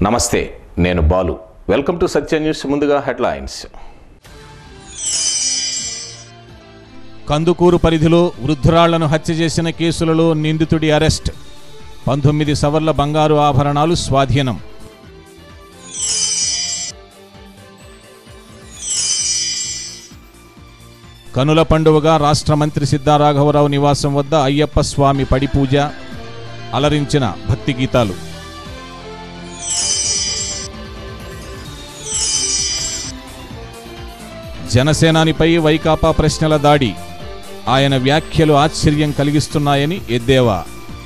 నమస్తే నేను Balu welcome to Satya news ముందుగా హెడ్లైన్స్ కందుకూరు పరిధిలో వృద్ధురాళ్లను హత్య చేసిన కేసులలో నిందితుడి అరెస్ట్ పంతొమ్మిది సవర్ల బంగారు ఆభరణాలు స్వాధీనం కనుల పండువగా రాష్ట్ర మంత్రి సిద్ధారాఘవరావు నివాసం వద్ద అయ్యప్ప స్వామి పడి పూజ అలరించిన భక్తి గీతాలు జనసేనానిపై వైకాపా ప్రశ్నల దాడి ఆయన వ్యాఖ్యలు ఆశ్చర్యం కలిగిస్తున్నాయని ఎద్దేవా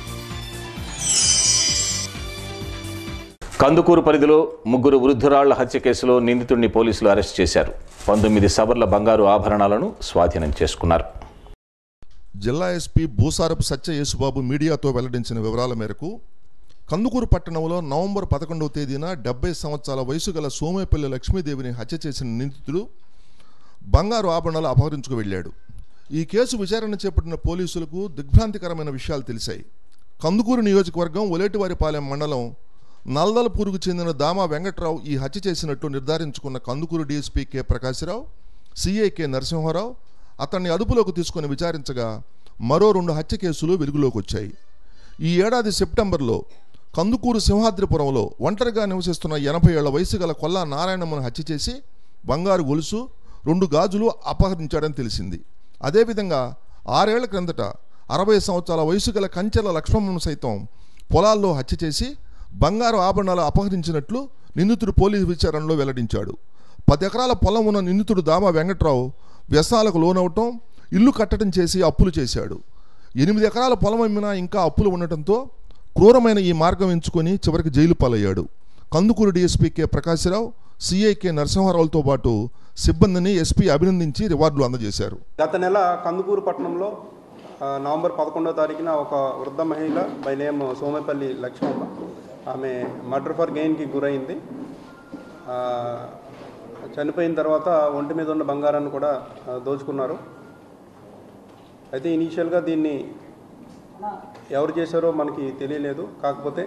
కందుకూరు పరిధిలో ముగ్గురు వృద్ధురాళ్ల హత్య కేసులో నిందితుడిని పోలీసులు అరెస్ట్ చేశారు పంతొమ్మిది సవర్ల బంగారు ఆభరణాలను స్వాధీనం చేసుకున్నారు జిల్లా ఎస్పీ భూసారపు సత్య యేసుబాబు మీడియాతో వెల్లడించిన వివరాల మేరకు కందుకూరు పట్టణంలో నవంబర్ పదకొండవ తేదీన డెబ్బై సంవత్సరాల వయసు గల సోమేపల్లి లక్ష్మీదేవిని హత్య చేసిన నిందితుడు బంగారు ఆభరణాలు అపహరించుకు వెళ్ళాడు ఈ కేసు విచారణ చేపట్టిన పోలీసులకు దిగ్భ్రాంతికరమైన విషయాలు తెలిసాయి కందుకూరు నియోజకవర్గం ఒలేటివారిపాలెం మండలం నల్దలపూరుకు చెందిన దామా వెంకట్రావు ఈ హత్య చేసినట్టు నిర్ధారించుకున్న Kandukur DSP K Prakashrao CI K Narasimharao అతన్ని అదుపులోకి తీసుకుని విచారించగా మరో రెండు హత్య కేసులు వెలుగులోకి వచ్చాయి ఈ ఏడాది సెప్టెంబర్లో కందుకూరు సింహాద్రిపురంలో ఒంటరిగా నివసిస్తున్న ఎనభై ఏళ్ల వయసు గల కొల్లా నారాయణమ్మను హత్య చేసి బంగారు గొలుసు రెండు గాజులు అపహరించాడని తెలిసింది అదేవిధంగా ఆరేళ్ల క్రిందట అరవై సంవత్సరాల వయసు గల కంచెల లక్ష్మమ్మను సైతం పొలాల్లో హత్య చేసి బంగారు ఆభరణాలు అపహరించినట్లు నిందితుడు పోలీసు విచారణలో వెల్లడించాడు పది ఎకరాల పొలం ఉన్న నిందితుడు దామా వెంకట్రావు వ్యసనాలకు లోనవటం ఇల్లు కట్టడం చేసి అప్పులు చేశాడు ఎనిమిది ఎకరాల పొలం అమ్మినా ఇంకా అప్పులు ఉండటంతో క్రూరమైన ఈ మార్గం ఎంచుకొని చివరికి జైలు పాలయ్యాడు Kandukur DSP K Prakashrao CI K నరసింహారావులతో పాటు సిబ్బందిని ఎస్పీ అభినందించి రివార్డులు అందజేశారు గత నెల కందుకూరు పట్టణంలో ఆ, నవంబర్ పదకొండవ తారీఖున ఒక వృద్ధ మహిళ బై నేమ్ సోమపల్లి లక్ష్మమ్మ ఆమె మర్డర్ ఫర్ గెయిన్కి గురైంది ఆ, చనిపోయిన తర్వాత ఒంటి మీద ఉన్న బంగారాన్ని కూడా ఆ, దోచుకున్నారు అయితే ఇనీషియల్గా దీన్ని ఎవరు చేశారో మనకి తెలియలేదు కాకపోతే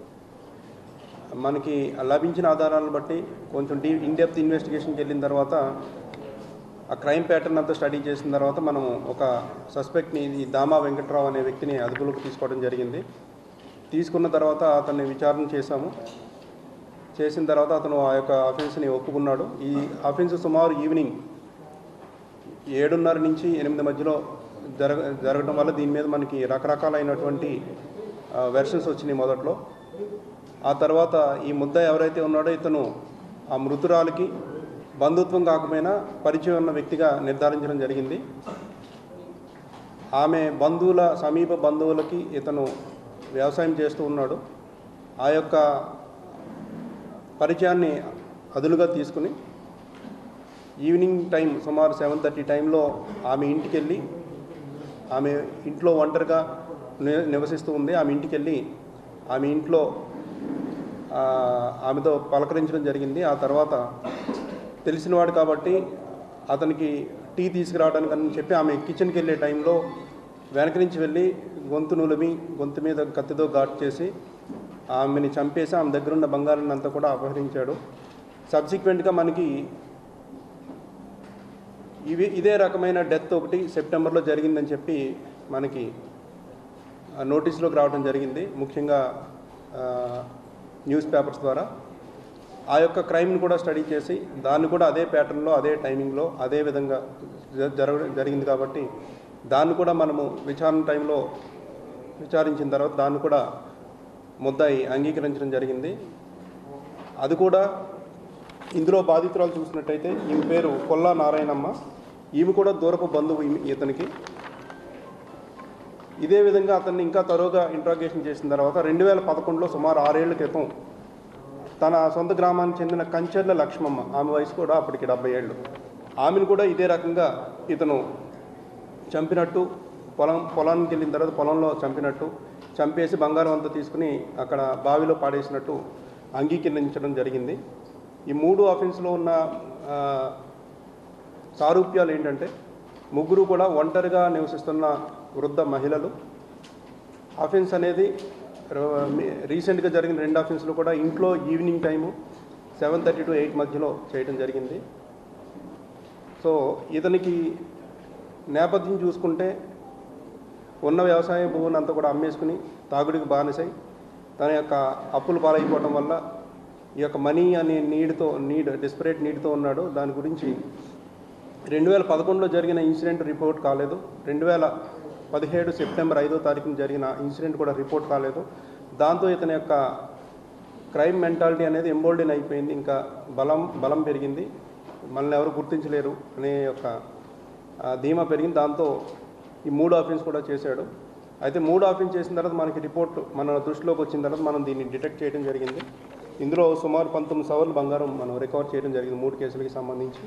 మనకి లభించిన ఆధారాలను బట్టి కొంచెం డీ ఇన్డెప్త్ ఇన్వెస్టిగేషన్కి వెళ్ళిన తర్వాత ఆ క్రైమ్ ప్యాటర్న్ అంతా స్టడీ చేసిన తర్వాత మనం ఒక సస్పెక్ట్ని ఈ దామా వెంకట్రావు అనే వ్యక్తిని అదుపులోకి తీసుకోవడం జరిగింది తీసుకున్న తర్వాత అతన్ని విచారణ చేశాము చేసిన తర్వాత అతను ఆ యొక్క అఫెన్స్ని ఒప్పుకున్నాడు ఈ అఫెన్స్ సుమారు ఈవినింగ్ ఏడున్నర నుంచి ఎనిమిది మధ్యలో జరగ జరగడం వల్ల దీని మీద మనకి రకరకాలైనటువంటి వెర్షన్స్ వచ్చినాయి మొదట్లో ఆ తర్వాత ఈ ముద్ద ఎవరైతే ఉన్నాడో ఇతను ఆ మృతురాలికి బంధుత్వం కాకపోయినా పరిచయం ఉన్న వ్యక్తిగా నిర్ధారించడం జరిగింది ఆమె బంధువుల సమీప బంధువులకి ఇతను వ్యవసాయం చేస్తూ ఉన్నాడు ఆ యొక్క పరిచయాన్ని అదులుగా తీసుకుని ఈవినింగ్ టైం సుమారు సెవెన్ థర్టీ టైంలో ఆమె ఇంటికి వెళ్ళి ఆమె ఇంట్లో ఒంటరిగా ని- నివసిస్తూ ఉంది ఆమె ఇంటికి వెళ్ళి ఆమె ఇంట్లో ఆ, ఆమెతో పలకరించడం జరిగింది ఆ తర్వాత తెలిసినవాడు కాబట్టి అతనికి టీ తీసుకురావడానికి అని చెప్పి ఆమె కిచెన్కి వెళ్ళే టైంలో వెనక నుంచి వెళ్ళి గొంతు నులిమి గొంతు మీద కత్తితో ఘాట్ చేసి ఆమెని చంపేసి ఆమె దగ్గర ఉన్న బంగారాన్ని అంతా కూడా అపహరించాడు సబ్సిక్వెంట్గా మనకి ఇవి ఇదే రకమైన డెత్ ఒకటి సెప్టెంబర్లో జరిగిందని చెప్పి మనకి ఆ, నోటీసులోకి రావడం జరిగింది ముఖ్యంగా ఆ, న్యూస్ పేపర్స్ ద్వారా ఆ యొక్క క్రైమ్ని కూడా స్టడీ చేసి దాన్ని కూడా అదే ప్యాటర్న్లో అదే టైమింగ్లో అదే విధంగా జ- జరగ జరిగింది కాబట్టి దాన్ని కూడా మనము విచారణ టైంలో విచారించిన తర్వాత దాన్ని కూడా ముద్దాయి అంగీకరించడం జరిగింది అది కూడా ఇందులో బాధితురాలు చూసినట్టయితే ఈమె పేరు కొల్లా నారాయణమ్మ ఈమె కూడా దూరపు బంధువు ఈమె- ఇతనికి ఇదే విధంగా అతన్ని ఇంకా తరువుగా ఇంట్రాగేషన్ చేసిన తర్వాత రెండు వేల పదకొండులో సుమారు ఆరేళ్ల క్రితం తన సొంత గ్రామానికి చెందిన కంచెర్ల లక్ష్మమ్మ ఆమె వయసు కూడా అప్పటికి డెబ్బై ఏళ్ళు ఆమెను కూడా ఇదే రకంగా ఇతను చంపినట్టు పొలం పొలానికి వెళ్ళిన తర్వాత పొలంలో చంపినట్టు చంపేసి బంగారం అంతా తీసుకుని అక్కడ బావిలో పాడేసినట్టు అంగీకరించడం జరిగింది ఈ మూడు ఆఫెన్స్లో ఉన్న ఆ, సారూప్యాలు ఏంటంటే ముగ్గురు కూడా ఒంటరిగా నివసిస్తున్న వృద్ధ మహిళలు అఫెన్స్ అనేది రీసెంట్గా జరిగిన రెండు ఆఫెన్స్లో కూడా ఇంట్లో evening time seven thirty to eight మధ్యలో చేయడం జరిగింది సో ఇతనికి నేపథ్యం చూసుకుంటే ఉన్న వ్యవసాయ భూమిని అంతా కూడా అమ్మేసుకుని తాగుడికి బానిసై తన యొక్క అప్పులు పాలైపోవడం వల్ల ఈ యొక్క మనీ అనే నీడ్తో నీడ్ డిస్పరేట్ నీడ్తో ఉన్నాడు దాని గురించి రెండు వేల పదకొండులో జరిగిన ఇన్సిడెంట్ రిపోర్ట్ కాలేదు రెండు వేల పదిహేడు సెప్టెంబర్ ఐదో తారీఖున జరిగిన ఇన్సిడెంట్ కూడా రిపోర్ట్ కాలేదు దాంతో ఇతని యొక్క క్రైమ్ మెంటాలిటీ అనేది ఎంబోల్డెన్ అయిపోయింది ఇంకా బలం బలం పెరిగింది మనల్ని ఎవరు గుర్తించలేరు అనే యొక్క ఆ, ధీమా పెరిగింది దాంతో ఈ మూడు ఆఫెన్స్ కూడా చేశాడు అయితే మూడు ఆఫెన్స్ చేసిన తర్వాత మనకి రిపోర్ట్ మన దృష్టిలోకి వచ్చిన తర్వాత మనం దీన్ని డిటెక్ట్ చేయడం జరిగింది ఇందులో సుమారు పంతొమ్మిది సవర్లు బంగారం మనం రికవర్ చేయడం జరిగింది మూడు కేసులకి సంబంధించి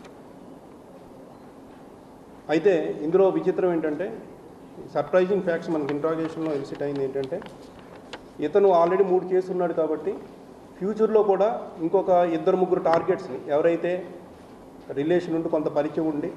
అయితే ఇందులో విచిత్రం ఏంటంటే సర్ప్రైజింగ్ ఫ్యాక్ట్స్ మనకి ఇంట్రాగేషన్లో ఎలిసిట్ అయింది ఏంటంటే ఇతను ఆల్రెడీ మూడు కేసులు ఉన్నాడు కాబట్టి ఫ్యూచర్లో కూడా ఇంకొక ఇద్దరు ముగ్గురు టార్గెట్స్ని ఎవరైతే రిలేషన్ ఉండి కొంత పరిచయం ఉండి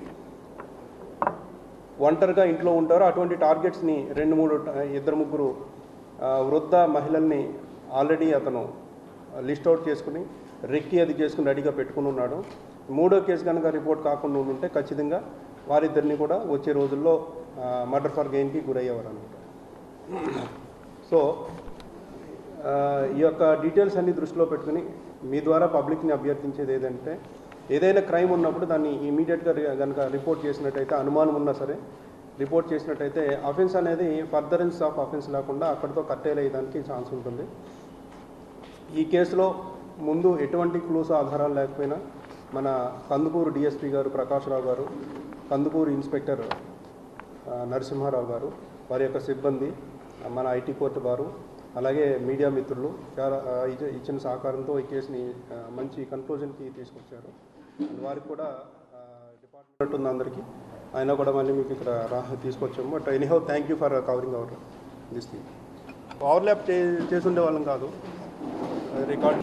ఒంటరిగా ఇంట్లో ఉంటారో అటువంటి టార్గెట్స్ని రెండు మూడు ట- ఇద్దరు ముగ్గురు ఆ, వృద్ధ మహిళల్ని ఆల్రెడీ అతను లిస్ట్ అవుట్ చేసుకుని రెక్కి అది చేసుకుని రెడీగా పెట్టుకుని ఉన్నాడు మూడో కేసు కనుక రిపోర్ట్ కాకుండా ఉంటే ఖచ్చితంగా వారిద్దరిని కూడా వచ్చే రోజుల్లో మర్డర్ ఫర్ గెయిన్కి గురయ్యేవారు అనమాట సో ఆ, ఈ యొక్క డీటెయిల్స్ అన్ని దృష్టిలో పెట్టుకుని మీ ద్వారా పబ్లిక్ని అభ్యర్థించేది ఏదంటే ఏదైనా క్రైమ్ ఉన్నప్పుడు దాన్ని ఇమీడియట్గా కనుక రిపోర్ట్ చేసినట్టయితే అనుమానం ఉన్నా సరే రిపోర్ట్ చేసినట్టయితే అఫెన్స్ అనేది ఫర్దరెన్స్ ఆఫ్ అఫెన్స్ లేకుండా అక్కడితో కట్టేలు అయ్యడానికి ఛాన్స్ ఉంటుంది ఈ కేసులో ముందు ఎటువంటి క్లూస్ ఆధారాలు లేకపోయినా మన కందుకూరు డిఎస్పీ గారు ప్రకాశ్రావు గారు కందుకూరు ఇన్స్పెక్టర్ ఆ, నరసింహారావు గారు వారి యొక్క సిబ్బంది ఆ, మన ఐటీ కోర్టు వారు అలాగే మీడియా మిత్రులు చాలా ఆ, ఇచ్చ- ఇచ్చిన సహకారంతో ఈ కేసుని ఆ, మంచి కన్క్లూజన్కి తీసుకొచ్చారు వారికి కూడా డిపార్ట్మెంట్ ఉంది అందరికీ అయినా కూడా మళ్ళీ మీకు ఇక్కడ రా తీసుకొచ్చాము but anyhow thank you for covering our this thing power lap చే చేసి ఉండే వాళ్ళం కాదు రికార్డ్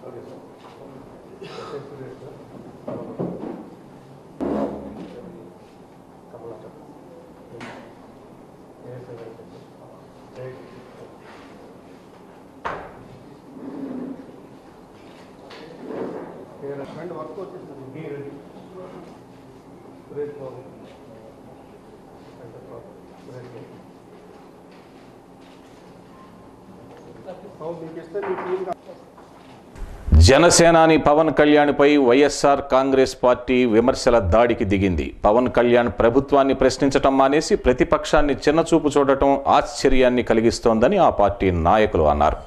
వర్క్ వచ్చేసింది మీకు ఇస్తే మీ టీం జనసేనాని పవన్ కళ్యాణ్పై వైఎస్ఆర్ కాంగ్రెస్ పార్టీ విమర్శల దాడికి దిగింది పవన్ కళ్యాణ్ ప్రభుత్వాన్ని ప్రశ్నించటం మానేసి ప్రతిపక్షాన్ని చిన్నచూపు చూడటం ఆశ్చర్యాన్ని కలిగిస్తోందని ఆ పార్టీ నాయకులు అన్నారు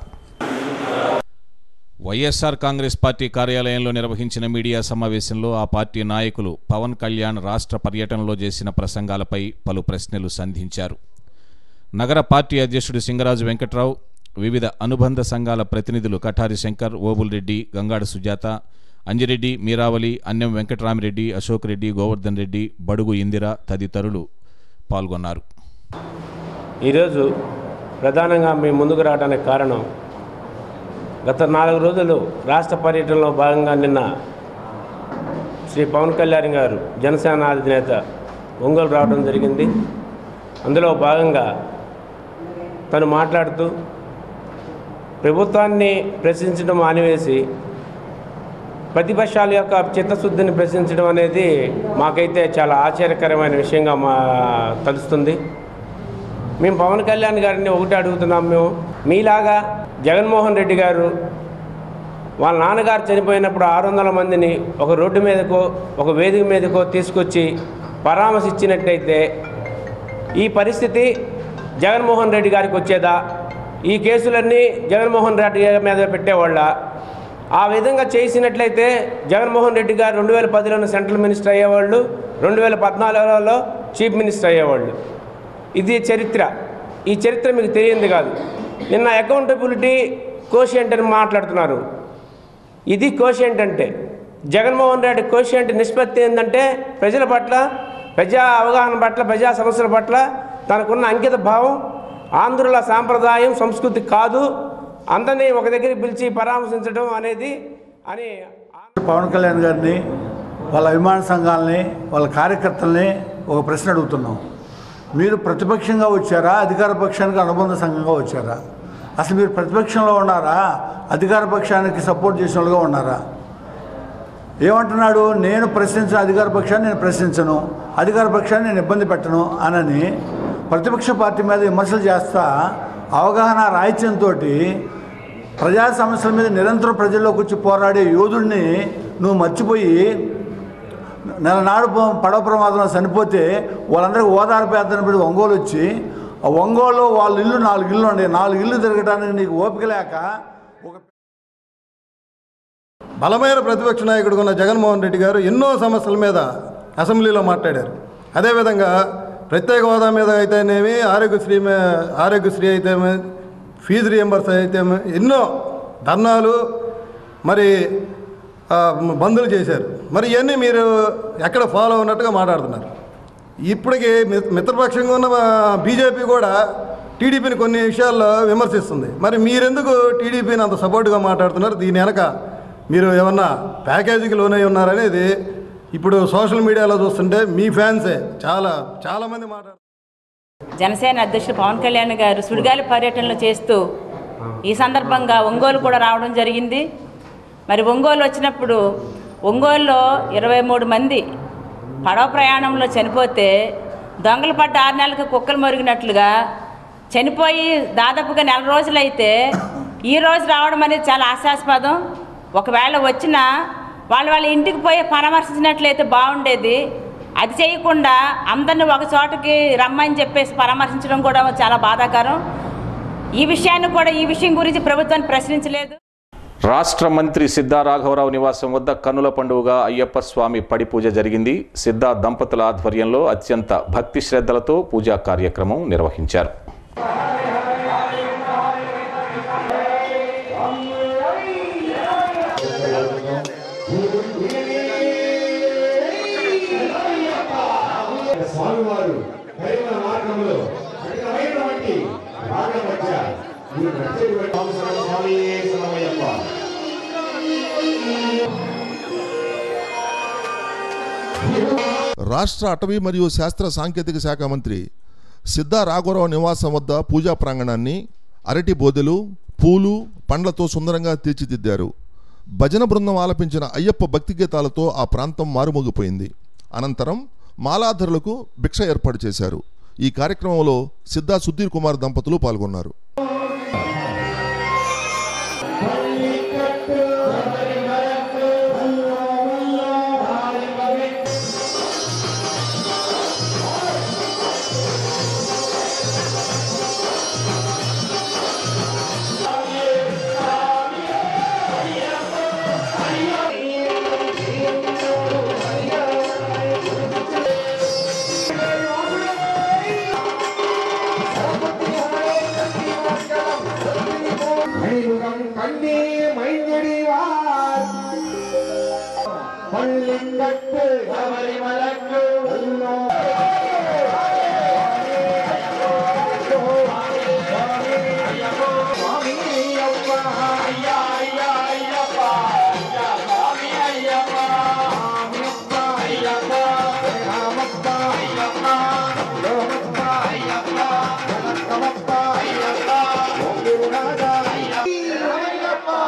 వైఎస్ఆర్ కాంగ్రెస్ పార్టీ కార్యాలయంలో నిర్వహించిన మీడియా సమావేశంలో ఆ పార్టీ నాయకులు పవన్ కళ్యాణ్ రాష్ట్ర పర్యటనలో చేసిన ప్రసంగాలపై పలు ప్రశ్నలు సంధించారు నగర పార్టీ అధ్యక్షుడు సింగరాజు వెంకట్రావు వివిధ అనుబంధ సంఘాల ప్రతినిధులు కఠారి శంకర్ ఓబుల్రెడ్డి గంగాడ సుజాత అంజిరెడ్డి మీరావలి అన్నెం వెంకటరామిరెడ్డి అశోక్ రెడ్డి గోవర్ధన్ రెడ్డి బడుగు ఇందిర తదితరులు పాల్గొన్నారు ఈరోజు ప్రధానంగా మీ ముందుకు రావడానికి కారణం గత నాలుగు రోజులు రాష్ట్ర పర్యటనలో భాగంగా నిన్న శ్రీ పవన్ కళ్యాణ్ గారు జనసేన అధినేత ఒంగోలు రావడం జరిగింది అందులో భాగంగా తను మాట్లాడుతూ ప్రభుత్వాన్ని ప్రశ్నించడం మానివేసి ప్రతిపక్షాల యొక్క చిత్తశుద్ధిని ప్రశ్నించడం అనేది మాకైతే చాలా ఆశ్చర్యకరమైన విషయంగా మా తెలుస్తుంది మేము పవన్ కళ్యాణ్ గారిని ఒకటి అడుగుతున్నాం మేము మీలాగా జగన్మోహన్ రెడ్డి గారు వాళ్ళ నాన్నగారు చనిపోయినప్పుడు ఆరు వందల మందిని ఒక రోడ్డు మీదకో ఒక వేదిక మీదకో తీసుకొచ్చి పరామర్శించినట్టయితే ఈ పరిస్థితి జగన్మోహన్ రెడ్డి గారికి వచ్చేదా ఈ కేసులన్నీ జగన్మోహన్ రెడ్డి గారి మీద పెట్టేవాళ్ళ ఆ విధంగా చేసినట్లయితే జగన్మోహన్ రెడ్డి గారు రెండు వేల పదిలోనే సెంట్రల్ మినిస్టర్ అయ్యేవాళ్ళు రెండు వేల పద్నాలుగులో చీఫ్ మినిస్టర్ అయ్యేవాళ్ళు ఇది చరిత్ర ఈ చరిత్ర మీకు తెలియంది కాదు నిన్న అకౌంటబిలిటీ కోషియంట్ అని మాట్లాడుతున్నారు ఇది కోషియంట్ అంటే జగన్మోహన్ రెడ్డి కోషియంట్ నిష్పత్తి ఏంటంటే ప్రజల పట్ల ప్రజా అవగాహన పట్ల ప్రజా సమస్యల పట్ల తనకున్న అంకిత భావం ఆంధ్రుల సాంప్రదాయం సంస్కృతి కాదు అందరినీ ఒక దగ్గరికి పిలిచి పరామర్శించడం అనేది అని పవన్ కళ్యాణ్ గారిని వాళ్ళ అభిమాన సంఘాలని వాళ్ళ కార్యకర్తల్ని ఒక ప్రశ్న అడుగుతున్నాం మీరు ప్రతిపక్షంగా వచ్చారా అధికార పక్షానికి అనుబంధ సంఘంగా వచ్చారా అసలు మీరు ప్రతిపక్షంలో ఉన్నారా అధికార పక్షానికి సపోర్ట్ చేసిన వాళ్ళుగా ఉన్నారా ఏమంటున్నాడు నేను ప్రశ్నించిన అధికార పక్షాన్ని నేను ప్రశ్నించను అధికార పక్షాన్ని నేను ఇబ్బంది పెట్టను అనని ప్రతిపక్ష పార్టీ మీద విమర్శలు చేస్తా అవగాహన రాహిత్యంతో ప్రజా సమస్యల మీద నిరంతరం ప్రజల్లోకి వచ్చి పోరాడే యోధుడిని నువ్వు మర్చిపోయి నెలనాడు ప- పడవ ప్రమాదంలో చనిపోతే వాళ్ళందరికీ ఓదార్పు వేద్దని పెట్టి ఒంగోలు వచ్చి ఆ ఒంగోలు వాళ్ళ ఇల్లు నాలుగు ఇల్లు ఉండే నాలుగు ఇల్లు తిరగడానికి నీకు ఓపిక లేక ఒక బలమైన ప్రతిపక్ష నాయకుడు ఉన్న జగన్మోహన్ రెడ్డి గారు ఎన్నో సమస్యల మీద అసెంబ్లీలో మాట్లాడారు అదేవిధంగా ప్రత్యేక హోదా మీద అయితేనేమి ఆరోగ్యశ్రీ మే- ఆరోగ్యశ్రీ అయితేమి ఫీజు రియంబర్స్ అయితే ఎన్నో ధర్నాలు మరి ఆ, బందులు చేశారు మరి ఇవన్నీ మీరు ఎక్కడ ఫాలో ఉన్నట్టుగా మాట్లాడుతున్నారు ఇప్పటికి మి- మిత్రపక్షంగా ఉన్న బీజేపీ కూడా టీడీపీని కొన్ని విషయాల్లో విమర్శిస్తుంది మరి మీరెందుకు టీడీపీని అంత సపోర్ట్గా మాట్లాడుతున్నారు దీని వెనక మీరు ఏమన్నా ప్యాకేజీకి లోనై ఉన్నారనేది ఇప్పుడు సోషల్ మీడియాలో చూస్తుంటే మీ ఫ్యాన్సే చాలా చాలామంది మాట్లాడుతున్నారు జనసేన అధ్యక్షుడు పవన్ కళ్యాణ్ గారు సుడిగాలి పర్యటనలు చేస్తూ ఈ సందర్భంగా ఒంగోలు కూడా రావడం జరిగింది మరి ఒంగోలు వచ్చినప్పుడు ఒంగోలులో ఇరవై మూడు మంది పడవ ప్రయాణంలో చనిపోతే దొంగలు పడ్డ ఆరు నెలలకు కుక్కలు మరిగినట్లుగా చనిపోయి దాదాపుగా నెల రోజులైతే ఈ రోజు రావడం అనేది చాలా ఆశాస్పదం ఒకవేళ వచ్చినా వాళ్ళు వాళ్ళ ఇంటికి పోయి పరామర్శించినట్లయితే బాగుండేది అది చేయకుండా అందరిని ఒక చోటకి రమ్మని చెప్పేసి పరామర్శించడం కూడా చాలా బాధాకరం ఈ విషయాన్ని కూడా ఈ విషయం గురించి ప్రభుత్వాన్ని ప్రశ్నించలేదు రాష్ట్ర మంత్రి సిద్ధా రాఘవరావు నివాసం వద్ద కన్నుల పండుగగా అయ్యప్ప స్వామి పడి పూజ జరిగింది సిద్ధా దంపతుల ఆధ్వర్యంలో అత్యంత భక్తి శ్రద్ధలతో పూజా కార్యక్రమం నిర్వహించారు స్వామివారు కరిమ మార్గంలో కఠినమైనటువంటి మార్గం మధ్య మీరు నడిచేటువంటి అవసరం స్వామి శరణమయ్యప్ప రాష్ట్ర అటవీ మరియు శాస్త్ర సాంకేతిక శాఖ మంత్రి సిద్ధా రాఘవరావు నివాసం వద్ద పూజా ప్రాంగణాన్ని అరటి బోదెలు పూలు పండ్లతో సుందరంగా తీర్చిదిద్దారు భజన బృందం ఆలపించిన అయ్యప్ప భక్తి గీతాలతో ఆ ప్రాంతం మారుమోగిపోయింది అనంతరం మాలాధరులకు భిక్ష ఏర్పాటు చేశారు ఈ కార్యక్రమంలో సిద్ధా సుధీర్ కుమార్ దంపతులు పాల్గొన్నారు மணிமுகம் கண்ணே மைந்தடிவார் பள்ளிங்கட்டு சபரிமலக்கு உள்ளோ சுவாமி ஐயப்பா ஐயா ஐயா ஐயப்பா ஐயா சுவாமி ஐயப்பா சாமியப்பா ஐயப்பா ராமப்பா ஐயப்பா லோகப்பா ஐயப்பா ஜனக்கமப்பா ஐயப்பா ஓம் குருநாதா ஐயப்பா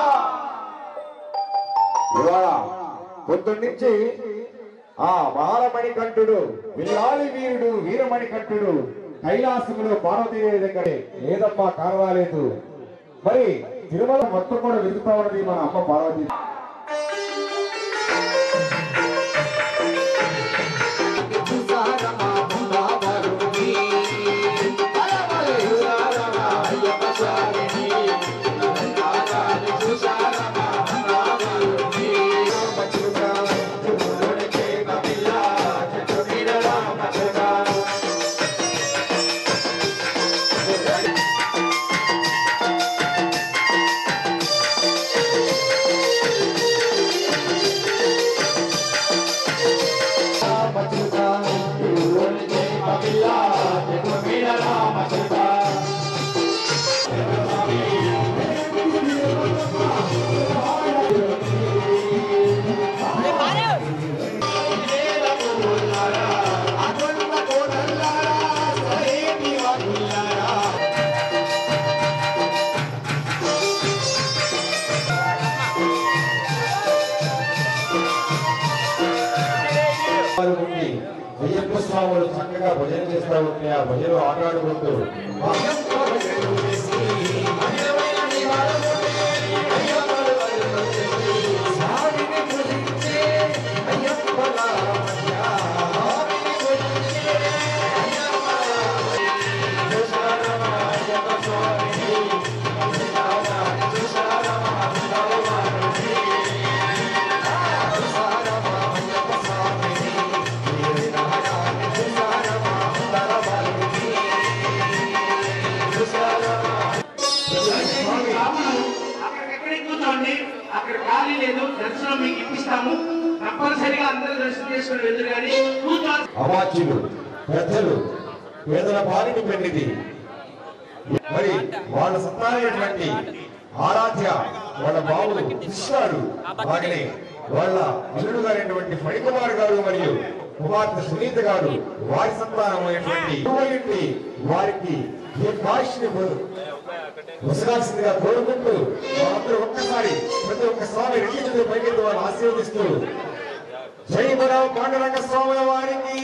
ఇవాళ పొద్దున్నుంచి ఆ బాలమణికంఠుడు విల్లాలి వీరుడు వీరమణికంఠుడు కైలాసములో పార్వతీదేవి దగ్గర లేదమ్మా కారవాలేదు మరి తిరుమల మొత్తం కూడా వెతుకుతా ఉన్నది మన అమ్మ పార్వతీ Thank స్వాములు చక్కగా భజన చేస్తూ ఉంటే ఆ భజన ఆటాడుకుంటూ అక్కడికి కూర్చోండి అక్కడ ఖాళీ లేదు దర్శనం మీకు ఇప్పిస్తాము తప్పనిసరిగా అందరూ దర్శనం చేసుకుని వెళ్తారు కానీ కూర్చోవాలి అవాచ్యులు పెద్దలు పేదల పాలిని పెన్నిది మరి వాళ్ళ సంతానమైనటువంటి ఆరాధ్య వాళ్ళ బాబు కృష్ణాడు అలాగనే వాళ్ళ అల్లుడు గారైనటువంటి ఫణికుమార్ గారు మరియు కుమార్తె సునీత గారు వారి సంతానమైనటువంటి యువయుడి వారికి దీర్ఘాయుష్ని ముసగాల్సిందిగా కోరుకుంటూ వాళ్ళందరూ ఒక్కసారి ప్రతి ఒక్క స్వామి రెండు చేతులు పైకెత్తి వారిని ఆశీర్వదిస్తూ జై బరావు పాండురంగ స్వాముల వారికి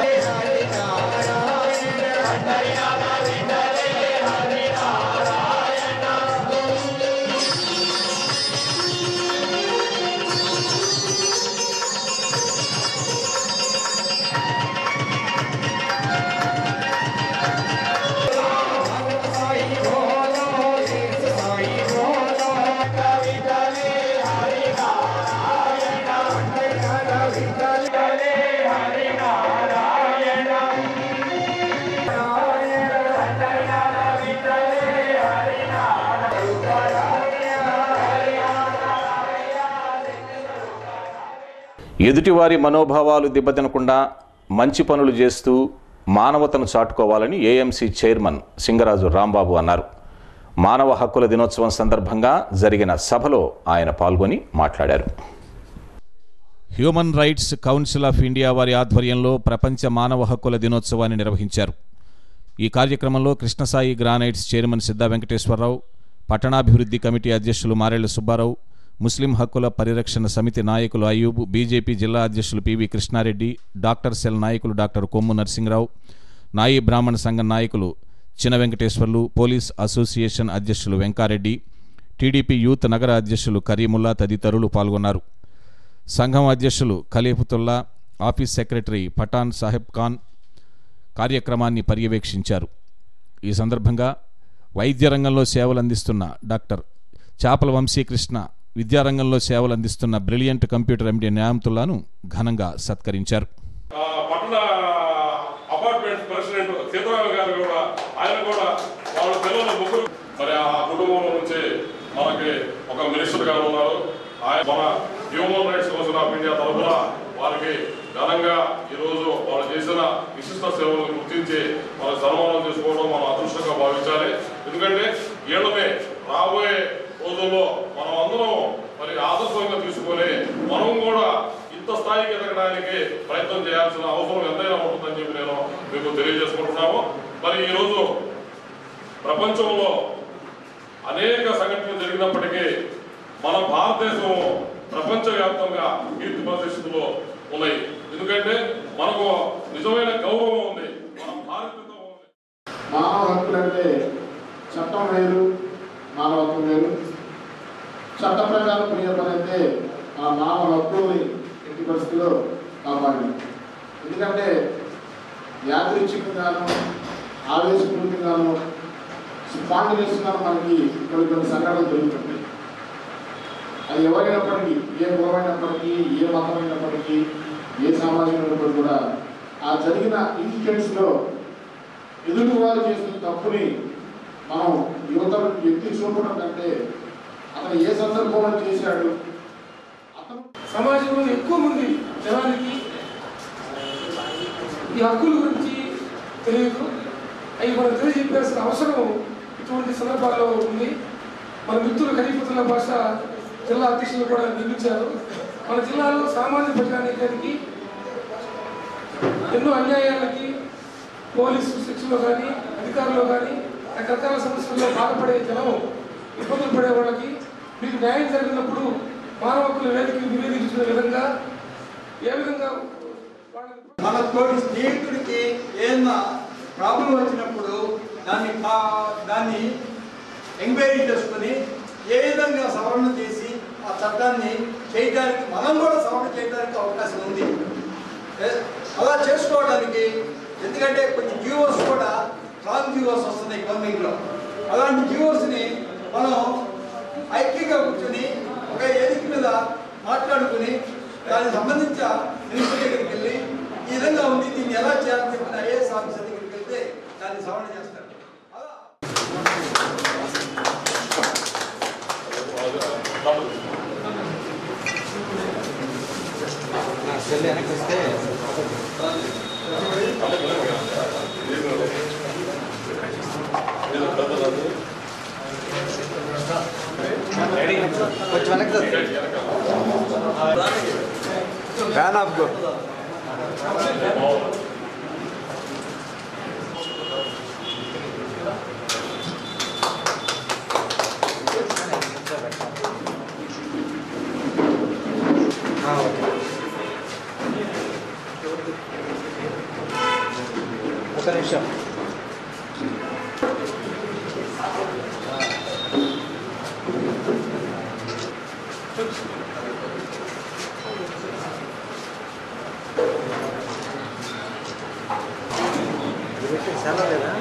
ఎదుటివారి మనోభావాలు దెబ్బతినకుండా మంచి పనులు చేస్తూ మానవతను చాటుకోవాలని ఏఎంసీ చైర్మన్ సింగరాజు రాంబాబు అన్నారు మానవ హక్కుల దినోత్సవం సందర్భంగా జరిగిన సభలో ఆయన పాల్గొని మాట్లాడారు human rights council of India వారి ఆధ్వర్యంలో ప్రపంచ మానవ హక్కుల దినోత్సవాన్ని నిర్వహించారు ఈ కార్యక్రమంలో కృష్ణసాయి గ్రానైట్స్ చైర్మన్ సిద్ధా వెంకటేశ్వరరావు పట్టణాభివృద్ధి కమిటీ అధ్యక్షులు మారెళ్ల సుబ్బారావు ముస్లిం హక్కుల పరిరక్షణ సమితి నాయకులు అయ్యూబ్ బీజేపీ జిల్లా అధ్యక్షులు పివి కృష్ణారెడ్డి డాక్టర్ సెల్ నాయకులు డాక్టర్ కొమ్ము నరసింహరావు నాయి బ్రాహ్మణ సంఘం నాయకులు చిన వెంకటేశ్వర్లు పోలీస్ అసోసియేషన్ అధ్యక్షులు వెంకారెడ్డి టీడీపీ యూత్ నగర అధ్యక్షులు కరీముల్లా తదితరులు పాల్గొన్నారు సంఘం అధ్యక్షులు ఖలీఫుతుల్లా ఆఫీస్ సెక్రటరీ పఠాన్ సాహెబ్ ఖాన్ కార్యక్రమాన్ని పర్యవేక్షించారు ఈ సందర్భంగా వైద్య రంగంలో సేవలు అందిస్తున్న డాక్టర్ చాపల వంశీకృష్ణ విద్యారంగంలో సేవలు అందిస్తున్న బ్రిలియంట్ కంప్యూటర్ ఎండి న్యాయముతుల్లాను ఘనంగా సత్కరించారు ఆ, పట్టణ అపార్ట్మెంట్స్ ప్రెసిడెంట్ సీతారామ గారు కూడా ఆయన కూడా వాళ్ళ పిల్లల ముగ్గురు మరి ఆ కుటుంబం నుంచి మనకి ఒక మినిస్టర్ గారు ఉన్నారు ఆయన మన human rights council of India తరఫున వారికి ఘనంగా ఈరోజు వాళ్ళు చేసిన విశిష్ట సేవలను గుర్తించి మన సన్మానం చేసుకోవడం మనం అదృష్టంగా భావించాలి ఎందుకంటే వీళ్ళని రాబోయే రోజుల్లో మనం అందరం మరి ఆదర్శంగా తీసుకొని మనం కూడా ఇంత స్థాయికి ఎదగడానికి ప్రయత్నం చేయాల్సిన అవసరం ఎంతైనా ఉంటుందని చెప్పి నేను మీకు తెలియజేసుకుంటున్నాము మరి ఈరోజు ప్రపంచంలో అనేక సంఘటనలు జరిగినప్పటికీ మన భారతదేశం ప్రపంచవ్యాప్తంగా కీర్తి ప్రతిష్టలో ఉన్నాయి ఎందుకంటే మనకు నిజమైన గౌరవం ఉంది మన భారతదేశం ఉంది మానవ హక్కులంటే చట్టం వేరు మానవత్వం వేరు చట్ట ప్రకారం పోయే పని అయితే ఆ మానవ హక్కుల్ని ఎట్టి పరిస్థితిలో కాపాడి ఎందుకంటే యాదృచ్ఛికంగాను ఆవేశపూరితంగాను స్పాండినేషన్గాను మనకి కొన్ని కొన్ని సంఘటనలు జరుగుతుంటాయి అది ఎవరైనప్పటికీ ఏ కులమైనప్పటికీ ఏ మతమైనప్పటికీ ఏ సామాజికమైనప్పటికీ కూడా ఆ జరిగిన ఇన్సిడెంట్స్లో ఎదుటి వారు చేసిన తప్పుని మనం యువతలకు ఎత్తి చూపడం కంటే అతను ఏ సందర్భంలో చేశాడు అతను సమాజంలో ఎక్కువ మంది జనానికి ఈ హక్కుల గురించి తెలియదు అవి మనం తెలియజెప్పాల్సిన అవసరం ఇటువంటి సందర్భాల్లో ఉంది మన మిత్రులు ఖరీఫుతున్న భాష జిల్లా అధ్యక్షులు కూడా నియమించారు మన జిల్లాలో సామాజిక ప్రజానీకానికి ఎన్నో అన్యాయాలకి పోలీసు శిక్షలో కానీ అధికారులు కానీ రకరకాల సమస్యల్లో బాధపడే జనం ఇబ్బందులు పడే వాళ్ళకి మీకు న్యాయం జరిగినప్పుడు మానవ హక్కుల వేదికలు నివేదించిన విధంగా ఏ విధంగా మన తోటి స్నేహితుడికి ఏదన్నా ప్రాబ్లం వచ్చినప్పుడు దాన్ని కా- దాన్ని ఎంక్వైరీ చేసుకుని ఏ విధంగా సవరణ చేసి ఆ చట్టాన్ని చేయడానికి మనం కూడా సవరణ చేయడానికి అవకాశం ఉంది ఏ- అలా చేసుకోవడానికి ఎందుకంటే కొన్ని జీవోస్ కూడా రాంగ్ జీవోస్ వస్తున్నాయి గవర్నమెంట్లో అలాంటి జీవోస్ని మనం ఐక్యంగా కూర్చొని ఒక వేదిక మీద మాట్లాడుకుని దానికి సంబంధించిన మినిస్టర్ దగ్గరికి వెళ్ళి ఈ విధంగా ఉంది దీన్ని ఎలా చేయాలని చెప్పిన ఐఏఎస్ ఆఫీసర్ దగ్గరికి వెళ్తే దాన్ని సవరణ చేస్తారు కొంచెం వెనక్కి ఫ్యాన్ ఆఫ్ ఒక నిమిషం సెలవులేదా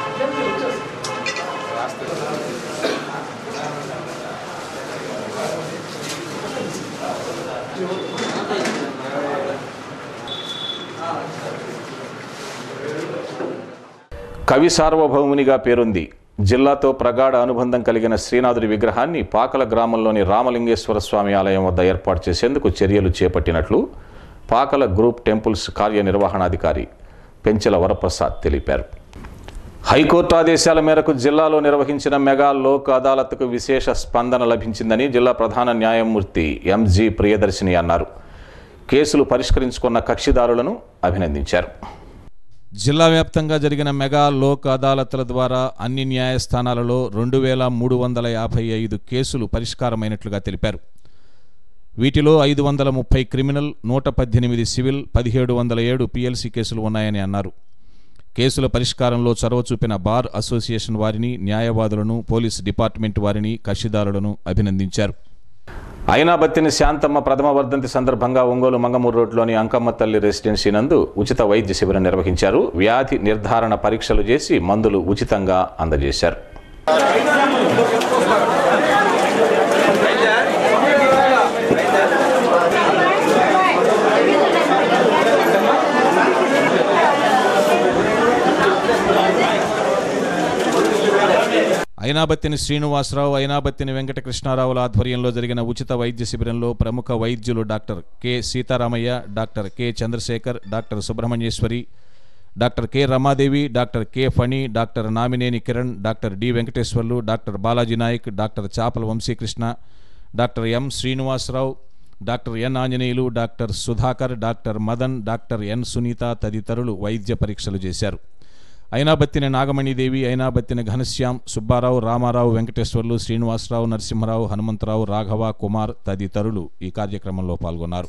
కవి సార్వభౌమునిగా పేరుంది జిల్లాతో ప్రగాఢ అనుబంధం కలిగిన శ్రీనాథుడి విగ్రహాన్ని పాకల గ్రామంలోని రామలింగేశ్వర స్వామి ఆలయం వద్ద ఏర్పాటు చేసేందుకు చర్యలు చేపట్టినట్లు పాకల గ్రూప్ టెంపుల్స్ కార్యనిర్వహణాధికారి పెంచెల వరప్రసాద్ తెలిపారు హైకోర్టు ఆదేశాల మేరకు జిల్లాలో నిర్వహించిన మెగా లోక్ అదాలత్కు విశేష స్పందన లభించిందని జిల్లా ప్రధాన న్యాయమూర్తి ఎంజి ప్రియదర్శిని అన్నారు కేసులు పరిష్కరించుకున్న కక్షిదారులను అభినందించారు జిల్లా వ్యాప్తంగా జరిగిన మెగా లోక్ అదాలత్ల ద్వారా అన్ని న్యాయస్థానాలలో రెండు వేల మూడు వందల యాభై ఐదు కేసులు పరిష్కారమైనట్లుగా తెలిపారు వీటిలో ఐదు వందల ముప్పై క్రిమినల్ నూట పద్దెనిమిది సివిల్ పదిహేడు వందల ఏడు పిఎల్సి కేసులు ఉన్నాయని అన్నారు కేసుల పరిష్కారంలో చొరవ చూపిన బార్ అసోసియేషన్ వారిని న్యాయవాదులను పోలీస్ డిపార్ట్మెంట్ వారిని కక్షిదారులను అభినందించారు అయినాబత్తిని శాంతమ్మ ప్రథమ వర్ధంతి సందర్భంగా ఒంగోలు మంగమూరు రోడ్లోని అంకమ్మ తల్లి రెసిడెన్సీ నందు ఉచిత వైద్య శిబిరం నిర్వహించారు వ్యాధి నిర్ధారణ పరీక్షలు చేసి మందులు ఉచితంగా అందజేశారు అయినాబత్తిని శ్రీనివాసరావు అయినాబత్తిని వెంకటకృష్ణారావుల ఆధ్వర్యంలో జరిగిన ఉచిత వైద్య శిబిరంలో ప్రముఖ వైద్యులు doctor K Sitaramayya doctor K Chandrasekhar doctor Subrahmanyeswari doctor K Ramadevi doctor K Phani doctor Namineni Kiran doctor D Venkateswarlu doctor Balaji Nayak doctor Chapala Vamsikrishna doctor M Srinivasarao doctor N Anjaneyulu doctor Sudhakar doctor Madan doctor N Sunitha తదితరులు వైద్య పరీక్షలు చేశారు అయినాబత్తిన నాగమణిదేవి అయినాబత్తిన ఘనశ్యాం సుబ్బారావు రామారావు వెంకటేశ్వర్లు శ్రీనివాసరావు నరసింహరావు హనుమంతరావు రాఘవ కుమార్ తదితరులు ఈ కార్యక్రమంలో పాల్గొన్నారు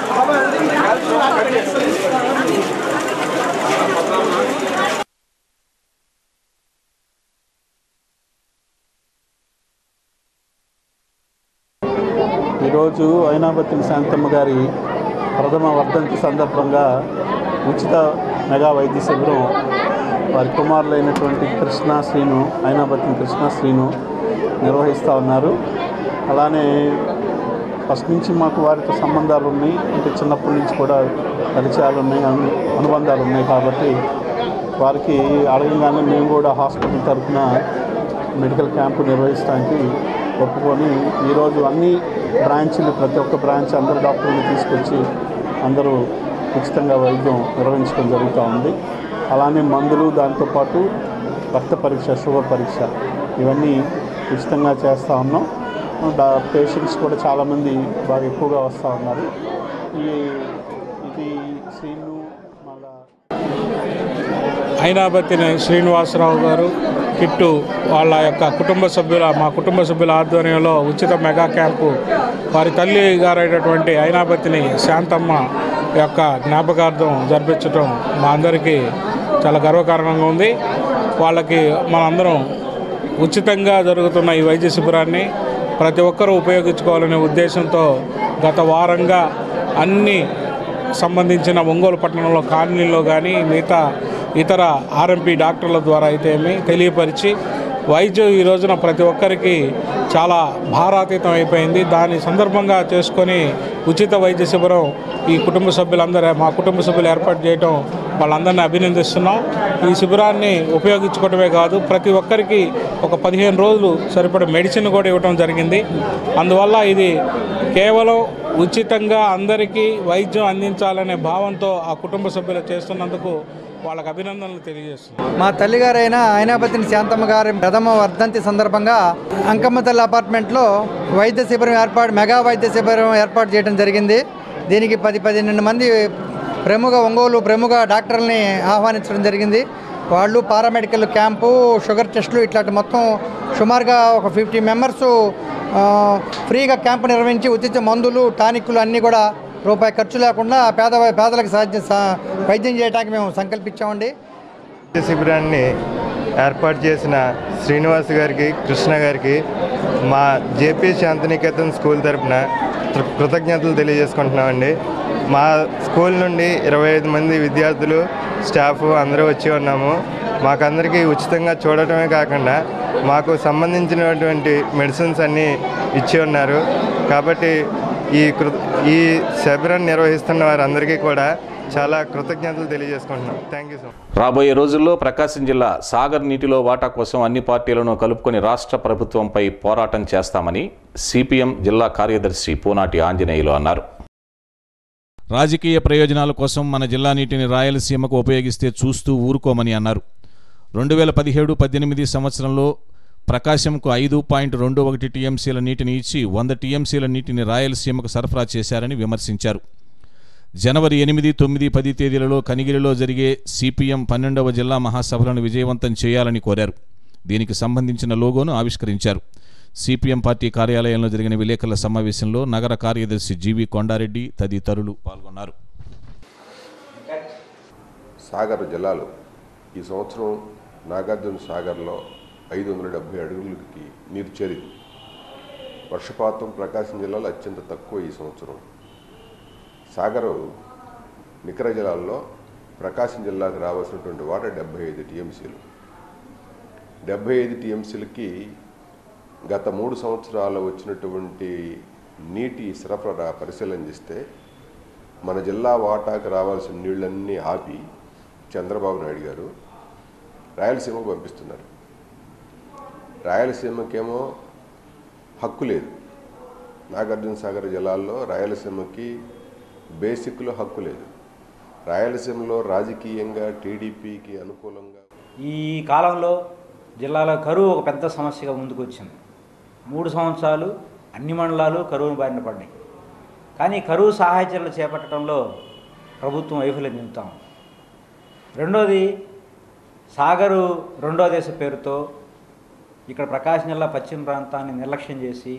ఈరోజు అయినాబత్తిన శాంతమ్మ గారి ప్రథమ వర్ధంతి సందర్భంగా ఉచిత మెగా వైద్య శిబిరం వారి కుమారులైనటువంటి కృష్ణ శ్రీను అయినాబత్తిన కృష్ణ శ్రీను నిర్వహిస్తూ ఉన్నారు అలానే ఫస్ట్ నుంచి మాకు వారితో సంబంధాలు ఉన్నాయి అంటే చిన్నప్పటి నుంచి కూడా పరిచయాలు ఉన్నాయి అను- అనుబంధాలు ఉన్నాయి కాబట్టి వారికి అడగగానే మేము కూడా హాస్పిటల్ తరఫున మెడికల్ క్యాంపు నిర్వహించడానికి ఒప్పుకొని ఈరోజు అన్ని బ్రాంచ్లు ప్రతి ఒక్క బ్రాంచ్ అందరు డాక్టర్ని తీసుకొచ్చి అందరూ ఉచితంగా వైద్యం నిర్వహించడం జరుగుతూ ఉంది అలానే మందులు దాంతోపాటు రక్త పరీక్ష షుగర్ పరీక్ష ఇవన్నీ ఉచితంగా చేస్తూ ఉన్నాం డా పేషెంట్స్ కూడా చాలామంది బాగా ఎక్కువగా వస్తూ ఉన్నారు ఈ ఇది శ్రీను మళ్ళా అయినాబత్తిన శ్రీనివాసరావు గారు కిట్టు వాళ్ళ యొక్క కుటుంబ సభ్యుల మా కుటుంబ సభ్యుల ఆధ్వర్యంలో ఉచిత మెగా క్యాంపు వారి తల్లి గారైనటువంటి అయినాబత్తిని శాంతమ్మ యొక్క జ్ఞాపకార్థం జరిపించడం మా అందరికీ చాలా గర్వకారణంగా ఉంది వాళ్ళకి మనందరం ఉచితంగా జరుగుతున్న ఈ వైద్య శిబిరాన్ని ప్రతి ఒక్కరూ ఉపయోగించుకోవాలనే ఉద్దేశంతో గత వారంగా అన్ని సంబంధించిన ఒంగోలు పట్టణంలో కాలనీలో కానీ మిగతా ఇతర ఆర్ఎంపీ డాక్టర్ల ద్వారా అయితే ఏమి తెలియపరిచి వైద్యం ఈ రోజున ప్రతి ఒక్కరికి చాలా భారాతీతం అయిపోయింది దాని సందర్భంగా చేసుకొని ఉచిత వైద్య శిబిరం ఈ కుటుంబ సభ్యులందరూ మా కుటుంబ సభ్యులు ఏర్పాటు చేయడం వాళ్ళందరినీ అభినందిస్తున్నాం ఈ శిబిరాన్ని ఉపయోగించుకోవడమే కాదు ప్రతి ఒక్కరికి ఒక పదిహేను రోజులు సరిపడే మెడిసిన్ కూడా ఇవ్వడం జరిగింది అందువల్ల ఇది కేవలం ఉచితంగా అందరికీ వైద్యం అందించాలనే భావంతో ఆ కుటుంబ సభ్యులు చేస్తున్నందుకు వాళ్ళకి అభినందనలు తెలియజేస్తున్నాం మా తల్లిగారైన అయినాపతిని శాంతమ్మ గారి ప్రథమ వర్ధంతి సందర్భంగా అంకమ్మ తల్లి అపార్ట్మెంట్లో వైద్య శిబిరం ఏర్పాటు మెగా వైద్య శిబిరం ఏర్పాటు చేయడం జరిగింది దీనికి పది పదిహేను మంది ప్రముఖ ఒంగోలు ప్రముఖ డాక్టర్లని ఆహ్వానించడం జరిగింది వాళ్ళు పారామెడికల్ క్యాంపు షుగర్ టెస్టులు ఇట్లాంటి మొత్తం సుమారుగా ఒక ఫిఫ్టీ మెంబర్స్ ఫ్రీగా క్యాంపు నిర్వహించి ఉచిత మందులు టానిక్లు అన్నీ కూడా రూపాయి ఖర్చు లేకుండా పేద పేదలకు సాధ్య సా- వైద్యం చేయడానికి మేము సంకల్పించామండి వైద్య శిబిరాన్ని ఏర్పాటు చేసిన శ్రీనివాస్ గారికి కృష్ణ గారికి మా జేపీ శాంతినికేతన్ స్కూల్ తరపున కృ- కృతజ్ఞతలు తెలియజేసుకుంటున్నామండి మా స్కూల్ నుండి ఇరవై ఐదు మంది విద్యార్థులు స్టాఫ్ అందరూ వచ్చి ఉన్నాము మాకందరికీ ఉచితంగా చూడటమే కాకుండా మాకు సంబంధించినటువంటి మెడిసిన్స్ అన్నీ ఇచ్చి ఉన్నారు కాబట్టి ఈ కృ ఈ శిబిరం నిర్వహిస్తున్న వారందరికీ కూడా చాలా కృతజ్ఞతలు తెలియజేసుకుంటున్నాం థ్యాంక్ యూ సో మచ్ రాబోయే రోజుల్లో ప్రకాశం జిల్లా సాగర్ నీటిలో వాటా కోసం అన్ని పార్టీలను కలుపుకొని రాష్ట్ర ప్రభుత్వంపై పోరాటం చేస్తామని సిపిఎం జిల్లా కార్యదర్శి పూనాటి ఆంజనేయులు అన్నారు రాజకీయ ప్రయోజనాల కోసం మన జిల్లా నీటిని రాయలసీమకు ఉపయోగిస్తే చూస్తూ ఊరుకోమని అన్నారు రెండు వేల పదిహేడు పద్దెనిమిది సంవత్సరంలో ప్రకాశంకు ఐదు పాయింట్ రెండు ఒకటి టీఎంసీల నీటిని ఇచ్చి వంద టీఎంసీల నీటిని రాయలసీమకు సరఫరా చేశారని విమర్శించారు జనవరి ఎనిమిది తొమ్మిది పది తేదీలలో కనిగిరిలో జరిగే సిపిఎం పన్నెండవ జిల్లా మహాసభలను విజయవంతం చేయాలని కోరారు దీనికి సంబంధించిన లోగోను ఆవిష్కరించారు సిపిఎం పార్టీ కార్యాలయంలో జరిగిన విలేకరుల సమావేశంలో నగర కార్యదర్శి జీవి కొండారెడ్డి తదితరులు పాల్గొన్నారు సాగర్ జిల్లాలో ఈ సంవత్సరం నాగార్జున సాగర్లో ఐదు వందల డెబ్బై అడుగులకి నీరు చేరింది వర్షపాతం ప్రకాశం జిల్లాలో అత్యంత తక్కువ ఈ సంవత్సరం సాగరు నికర జిల్లాల్లో ప్రకాశం జిల్లాకు రావాల్సినటువంటి వాటర్ డెబ్బై ఐదు టీఎంసీలు డెబ్బై ఐదు టీఎంసీలకి గత మూడు సంవత్సరాలు వచ్చినటువంటి నీటి సరఫరా పరిశీలన చేస్తే మన జిల్లా వాటాకు రావాల్సిన నీళ్ళన్నీ ఆపి చంద్రబాబు నాయుడు గారు రాయలసీమకు పంపిస్తున్నారు రాయలసీమకేమో హక్కు లేదు నాగార్జున సాగర్ జిల్లాల్లో రాయలసీమకి బేసిక్లో హక్కు లేదు రాయలసీమలో రాజకీయంగా టీడీపీకి అనుకూలంగా ఈ కాలంలో జిల్లాలో కరువు ఒక పెద్ద సమస్యగా ముందుకు వచ్చింది మూడు సంవత్సరాలు అన్ని మండలాలు కరువును బారిన పడ్డాయి కానీ కరువు సహాయ చర్యలు చేపట్టడంలో ప్రభుత్వం వైఫల్యం చెందుతాం రెండోది సాగరు రెండో దేశ పేరుతో ఇక్కడ ప్రకాశం జిల్లా పశ్చిమ ప్రాంతాన్ని నిర్లక్ష్యం చేసి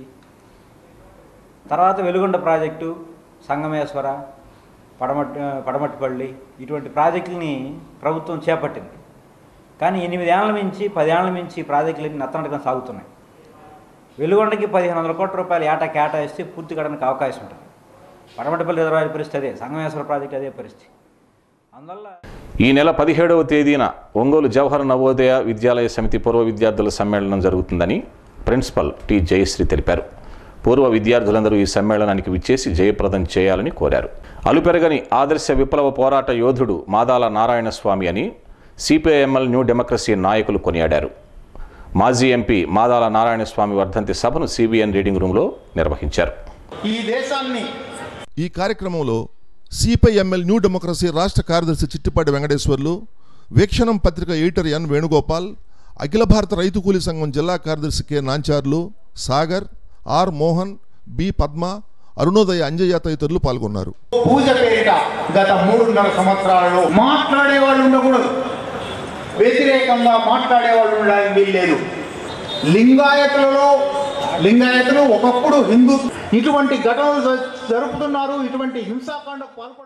తర్వాత వెలుగొండ ప్రాజెక్టు సంగమేశ్వర పడమటి పడమటిపల్లి ఇటువంటి ప్రాజెక్టులని ప్రభుత్వం చేపట్టింది కానీ ఎనిమిదేళ్ల నుంచి పదేళ్ల నుంచి ఈ ప్రాజెక్టులన్నీ నత్తనట్టుగా సాగుతున్నాయి వెలుగొండకి పదిహేను వందల కోట్ల రూపాయలు ఏటా కేటాయిస్తే పూర్తి కడడానికి అవకాశం ఉంటుంది పడమటిపల్లి రిజర్వాయర్ పరిస్థితి అదే సంగమేశ్వర ప్రాజెక్టు అదే పరిస్థితి అందువల్ల ఈ నెల పదిహేడవ తేదీన ఒంగోలు జవహర్ నవోదయ విద్యాలయ సమితి పూర్వ విద్యార్థుల సమ్మేళనం జరుగుతుందని ప్రిన్సిపల్ టి జయశ్రీ తెలిపారు పూర్వ విద్యార్థులందరూ ఈ సమ్మేళనానికి విచ్చేసి జయప్రదం చేయాలని కోరారు అలుపెరగని ఆదర్శ విప్లవ పోరాట యోధుడు మాదాల నారాయణ స్వామి అని సిపిఐఎంఎల్ న్యూ డెమోక్రసీ నాయకులు కొనియాడారు మాజీ ఎంపీ మాదాల నారాయణ స్వామి వర్ధంతి సభను సిబిఎన్ రీడింగ్ రూమ్లో నిర్వహించారు ఈ దేశాన్ని ఈ కార్యక్రమంలో సిపిఐఎంఎల్ న్యూ డెమోక్రసీ రాష్ట్ర కార్యదర్శి చిట్టిపాటి వెంకటేశ్వర్లు వీక్షణం పత్రిక ఎడిటర్ ఎన్ వేణుగోపాల్ అఖిల భారత రైతు కూలీ సంఘం జిల్లా కార్యదర్శి K Nancharlu Sagar R Mohan B Padma Arunodaya Anjaiah తదితరులు పాల్గొన్నారు పూజ పేరిట గత మూడున్నర సంవత్సరాలలో మాట్లాడే వాళ్ళు ఉండకూడదు వ్యతిరేకంగా మాట్లాడే వాళ్ళు ఉండడానికి వీల్లేదు లింగాయతులలో లింగాయతులు ఒకప్పుడు హిందూ ఇటువంటి ఘటనలు జ- జరుపుతున్నారు ఇటువంటి హింసాకాండకు పాల్పడుతున్నారు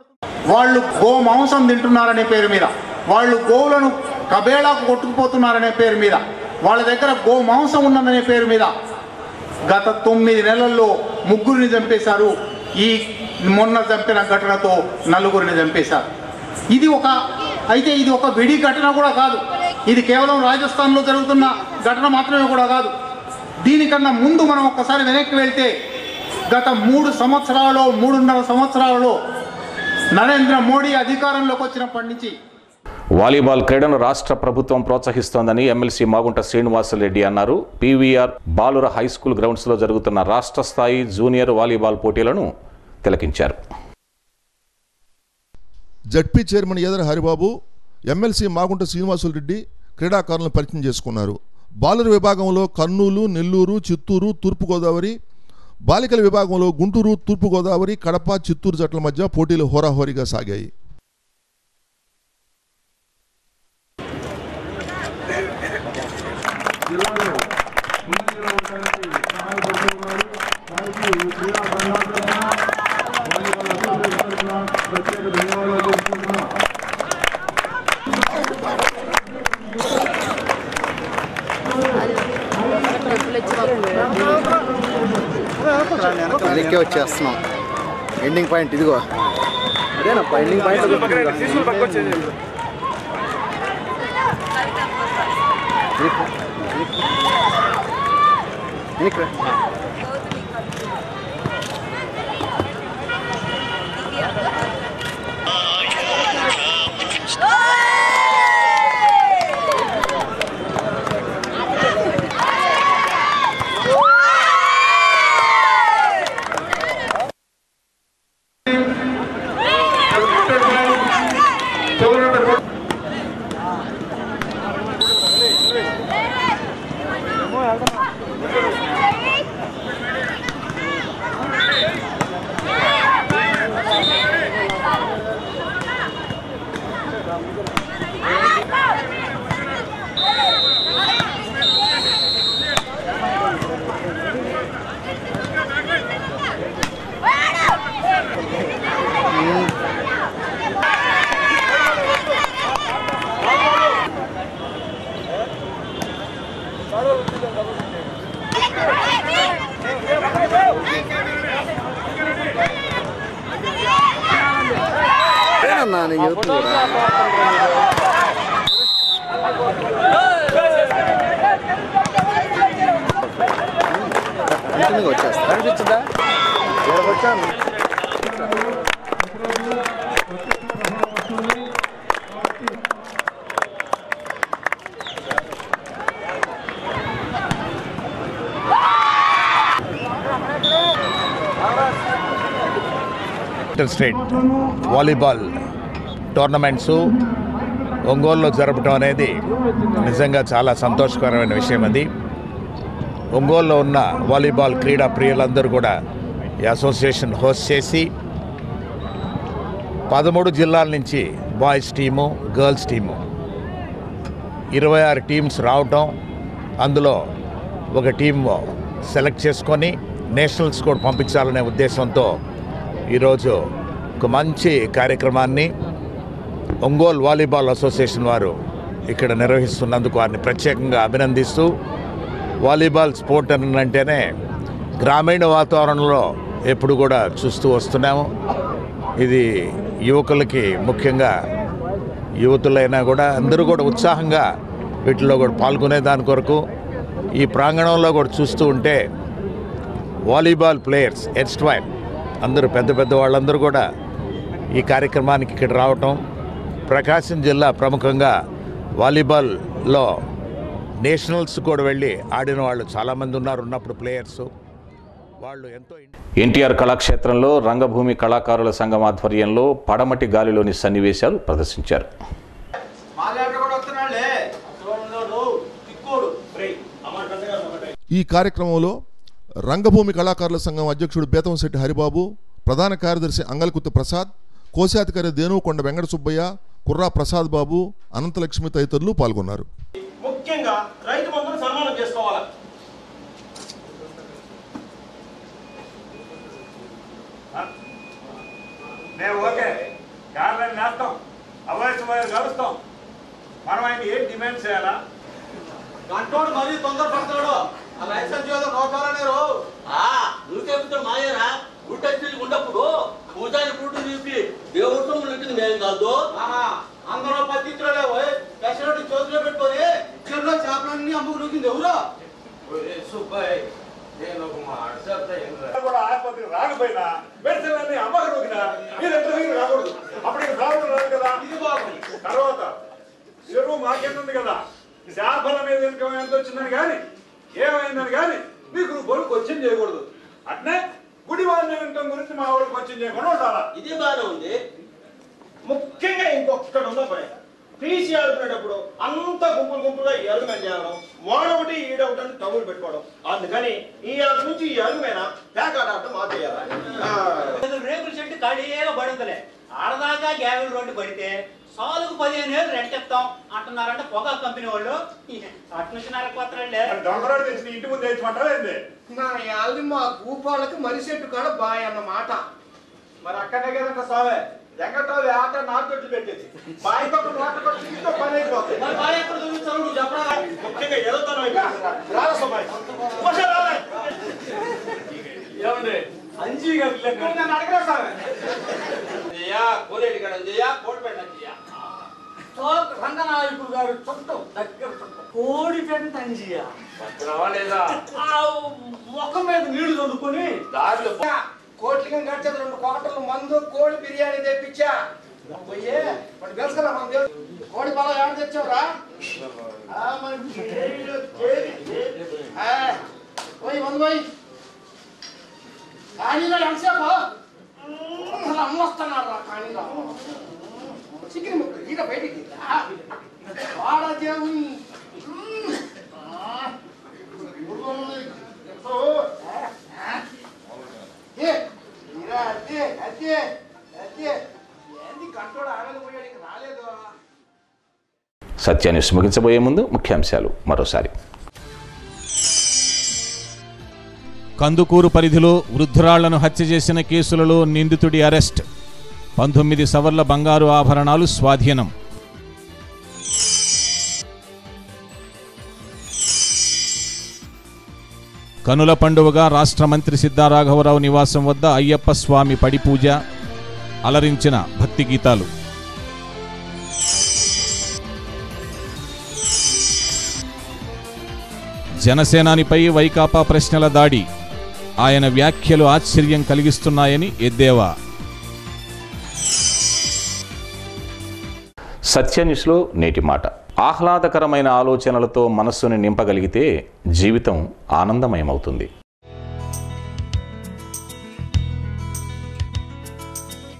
వాళ్ళు గో మాంసం తింటున్నారనే పేరు మీద వాళ్ళు గోవులను కబేళాకు కొట్టుకుపోతున్నారనే పేరు మీద వాళ్ళ దగ్గర గో మాంసం ఉన్నదనే పేరు మీద గత తొమ్మిది నెలల్లో ముగ్గురిని చంపేశారు ఈ మొన్న చంపిన ఘటనతో నలుగురిని చంపేశారు ఇది ఒక అయితే ఇది ఒక విడి ఘటన కూడా కాదు ఇది కేవలం రాజస్థాన్లో జరుగుతున్న ఘటన మాత్రమే కూడా కాదు దీనికన్నా ముందు మనం ఒక్కసారి వెనక్కి వెళ్తే గత మూడు సంవత్సరాలలో మూడున్నర సంవత్సరాలలో నరేంద్ర మోడీ అధికారంలోకి వచ్చినప్పటి నుంచి వాలీబాల్ క్రీడను రాష్ట్ర ప్రభుత్వం ప్రోత్సహిస్తోందని ఎమ్మెల్సీ మాగుంట శ్రీనివాసరెడ్డి అన్నారు పీవీఆర్ బాలుర హై స్కూల్ గ్రౌండ్స్లో జరుగుతున్న రాష్ట్ర స్థాయి జూనియర్ వాలీబాల్ పోటీలను తిలకించారు ZP chairman Edara Haribabu MLC Magunta Srinivasulu Reddy క్రీడాకారులను పరిచయం చేసుకున్నారు బాలుర విభాగంలో కర్నూలు నెల్లూరు చిత్తూరు తూర్పుగోదావరి బాలికల విభాగంలో గుంటూరు తూర్పుగోదావరి కడప చిత్తూరు జట్ల మధ్య పోటీలు హోరాహోరీగా సాగాయి వెనక్కి వచ్చేస్తున్నాం ఎండింగ్ పాయింట్ ఇదిగో అదేనప్పా ఎండింగ్ పాయింట్ అన్నా నేను చెబుతున్నా కంటిన్యూగా వచ్చేస్తా అనిపించిందా ఇక్కడికి వచ్చాను ఇంటర్ స్టేట్ వాలీబాల్ టోర్నమెంట్స్ ఒంగోలులో జరపడం అనేది నిజంగా చాలా సంతోషకరమైన విషయం అది ఒంగోలులో ఉన్న వాలీబాల్ క్రీడా ప్రియులందరూ కూడా ఈ అసోసియేషన్ హోస్ట్ చేసి పదమూడు జిల్లాల నుంచి బాయ్స్ టీము గర్ల్స్ టీము ఇరవై ఆరు టీమ్స్ రావటం అందులో ఒక టీం సెలెక్ట్ చేసుకొని నేషనల్స్ కూడా పంపించాలనే ఉద్దేశంతో ఈరోజు ఒక మంచి కార్యక్రమాన్ని ఒంగోలు వాలీబాల్ అసోసియేషన్ వారు ఇక్కడ నిర్వహిస్తున్నందుకు వారిని ప్రత్యేకంగా అభినందిస్తూ వాలీబాల్ స్పోర్ట్ అని అంటేనే గ్రామీణ వాతావరణంలో ఎప్పుడు కూడా చూస్తూ వస్తున్నాము ఇది యువకులకి ముఖ్యంగా యువతులైనా కూడా అందరూ కూడా ఉత్సాహంగా వీటిలో కూడా పాల్గొనే దాని కొరకు ఈ ప్రాంగణంలో కూడా చూస్తూ ఉంటే వాలీబాల్ ప్లేయర్స్ ఎస్ట్వైల్ అందరూ పెద్ద పెద్ద వాళ్ళందరూ కూడా ఈ కార్యక్రమానికి ఇక్కడ రావటం ప్రకాశం జిల్లా ప్రముఖంగా వాలీబాల్లో నేషనల్స్ కూడా వెళ్ళి ఆడిన వాళ్ళు చాలామంది ఉన్నారు ఉన్నప్పుడు ప్లేయర్స్ వాళ్ళు ఎంతో ఎన్టీఆర్ కళాక్షేత్రంలో రంగభూమి కళాకారుల సంఘం ఆధ్వర్యంలో పడమటి గాలిలోని సన్నివేశాలు ప్రదర్శించారు ఈ కార్యక్రమంలో రంగభూమి కళాకారుల సంఘం అధ్యక్షుడు బేతంశెట్టి హరిబాబు ప్రధాన కార్యదర్శి అంగల్కుత్తి ప్రసాద్ కోశాధికారి దేనుకొండ వెంకట సుబ్బయ్య కుర్రా ప్రసాద్ బాబు అనంతలక్ష్మి తదితరులు పాల్గొన్నారు ముఖ్యంగా రైతు బంధువులు సన్మానం చేసుకోవాలి మేము ఓకే కార్లని నేస్తాం అవాయిస్ కలుస్తాం మనం ఆయన ఏం డిమాండ్ చేయాలా గంటోడు మరీ తొందరపడతాడు ఆ లైసెన్స్ ఏదో నోటాలనేరు నువ్వు చెప్తాడు మాయేరా గుట్టెత్తి ఉన్నప్పుడు పూజారి పుట్టు చూపి దేవుడితో ములికింది మేము కాదు అందరూ పత్తిలో పెసరట్టు చేతిలో పెట్టుకొని చెరులో చేపలన్నీ అమ్ముకు నూకింది ఎవరు సుబ్బాయ్ నేను ఒక మాట చెప్తా ఏంట్రా? కూడా ఆసుపత్రికి రాకపోయినా మెడిసిన్ అన్ని అమ్మకం నూకినా మీరు ఎంత దగ్గర రాకూడదు అప్పుడు ఇక ప్రాబ్లం రాదు కదా ఇది బాగుంది తర్వాత చెరువు మాకెంత ఉంది కదా చేపల మీద ఇన్కమ్ ఎంత వచ్చిందని కానీ ఏమైందని కానీ మీకు నువ్వు బరువు క్వశ్చన్ చేయకూడదు అట్నే గుడి వాళ్ళ ఇన్కమ్ గురించి మా వాళ్ళు క్వశ్చన్ చేయకుండా ఉండాలా ఇది బాగానే ఉంది ముఖ్యంగా ఇంకొకటి ఉందా పని పీసీ ఆడుకునేటప్పుడు అంత గుంపులు గుంపులుగా ఈ అరుగు మీద చేయడం వాడొకటి ఈడొకటి అని తగులు పెట్టుకోవడం అందుకని ఈ ఆట నుంచి ఈ అరుగు మీద పేకాట ఆడటం మానేయాలి రేకుల చెట్టు ఖాళీగా పడుతుందిలే ఆడదాకా గ్యావెల్ రోడ్డు పడితే సాలుకు పదిహేను ఏళ్ళు రెంట్ ఇస్తాం అంటున్నారంటే పొగా కంపెనీ వాళ్ళు అటు నుంచి నరకపోతారండి దొంగరాడు తెచ్చిన ఇంటి ముందు తెచ్చమంటారా ఏంది నా యాల్ది మా భూపాలకు మనిషి చెట్టు కాడ బాయ్ అన్నమాట మరి అక్కడే కదంట సావే వెంకట్రావు ఆట నాటు పెట్టేసి బాయ్ పక్క నాటు కొట్టి ఇంట్లో పని అయిపోతుంది మరి బాయ్ ఎక్కడ చూపించారు నువ్వు చెప్పరా ముఖ్యంగా ఎదుగుతాను రాదా సబాయ్ ఏమండి అంజీ గారు లెక్క నన్ను అడగరా సార్ అయ్యా కోలేడి గడ అయ్యా కోడి పెట్టయ్యా రంగనాయకుడు గారు చుట్టం దగ్గర చుట్టం కోడి పెంట అంజియా లేదా ముఖం మీద నీళ్లు చదువుకొని దారిలో కోట్లిగా గడిచేది రెండు కోటలు మందు కోడి బిర్యానీ తెప్పించా పోయే మరి తెలుసుకురా మనం తెలుసు కోడి పొలం ఏడ తెచ్చావురా ఆ, మరి జైలు, జైలు, జైలు. ఆ, పోయి మందు పోయి కానీలో ఎంతసేపు అసలు అమ్మొస్తున్నాడు రా కానీలో చికెన్ ముక్క ఈడ బయటికి రా. వాడ దేవుని ఏ ఇరా అదే అదే అదే ఏంది కంట్రోల్ ఆగలిపోయాడు ఇక రాలేదు సత్యాన్ని ముగించబోయే ముందు ముఖ్యాంశాలు మరోసారి కందుకూరు పరిధిలో వృద్ధురాళ్లను హత్య చేసిన కేసులలో నిందితుడి అరెస్ట్ పంతొమ్మిది సవర్ల బంగారు ఆభరణాలు స్వాధీనం కనుల పండువగా రాష్ట్ర మంత్రి సిద్ధారాఘవరావు నివాసం వద్ద అయ్యప్ప స్వామి పడి పూజ అలరించిన భక్తి గీతాలు జనసేనానిపై వైకాపా ప్రశ్నల దాడి ఆయన వ్యాఖ్యలు ఆశ్చర్యం కలిగిస్తున్నాయని ఎద్దేవా సత్య న్యూస్లో నేటి మాట ఆహ్లాదకరమైన ఆలోచనలతో మనస్సుని నింపగలిగితే జీవితం ఆనందమయమవుతుంది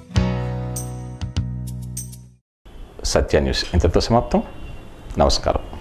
సత్య న్యూస్ ఇంతటితో సమాప్తం నమస్కారం